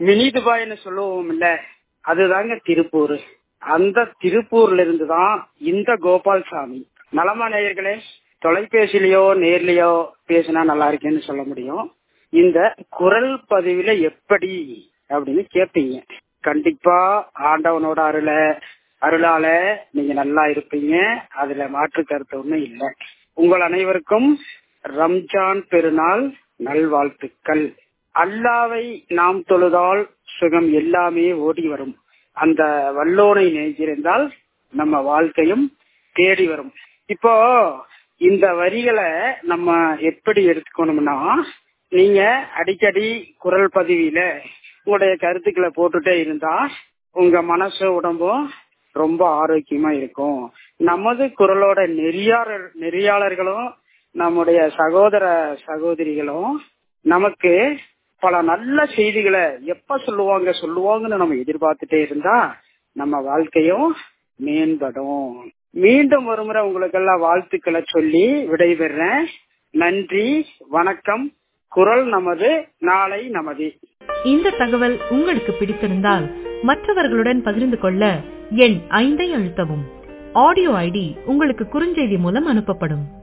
mini துபாய்னு சொல்லுவோம் இல்ல அதுதாங்க திருப்பூர் அந்த திருப்பூர்ல இருந்து தான் இந்த கோபால்சாமி நலமா நேயர்களே தொலைபேசியிலயோ நேர்லயோ பேசினா நல்லா இருக்கேன்னு சொல்ல முடியும் இந்த குரல் பதிவுல எப்படி அப்படின்னு கேட்பீங்க கண்டிப்பா ஆண்டவனோட அருள அருளால நீங்க நல்லா இருப்பீங்க அதுல மாற்று கருத்து ஒண்ணும் இல்லை உங்கள் அனைவருக்கும் ரம்ஜான் பெருநாள் நல்வாழ்த்துக்கள் அல்லாவை நாம் தொழுதால் சுகம் எல்லாமே ஓடி வரும் அந்த வல்லோனை நினைச்சிருந்தால் நம்ம வாழ்க்கையும் தேடி வரும் இப்போ இந்த வரிகளை நம்ம எப்படி எடுத்துக்கணும்னா நீங்க அடிக்கடி குரல் பதிவில உங்களுடைய கருத்துக்களை போட்டுட்டே இருந்தா உங்க மனசு உடம்பும் ரொம்ப ஆரோக்கியமா இருக்கும் நமது குரலோட நெறியாளர் நெறியாளர்களும் நம்முடைய சகோதர சகோதரிகளும் நமக்கு பல நல்ல செய்திகளை எப்ப சொல்லுவாங்க சொல்லுவாங்கன்னு நம்ம எதிர்பார்த்துட்டே இருந்தா நம்ம வாழ்க்கையும் மேம்படும் மீண்டும் ஒருமுறை உங்களுக்கு எல்லாம் வாழ்த்துக்களை சொல்லி விடைபெறேன் நன்றி வணக்கம் குரல் நமது நாளை நமது இந்த தகவல் உங்களுக்கு பிடித்திருந்தால் மற்றவர்களுடன் பகிர்ந்து கொள்ள எண் ஐந்தை அழுத்தவும் ஆடியோ ஐடி உங்களுக்கு குறுஞ்செய்தி மூலம் அனுப்பப்படும்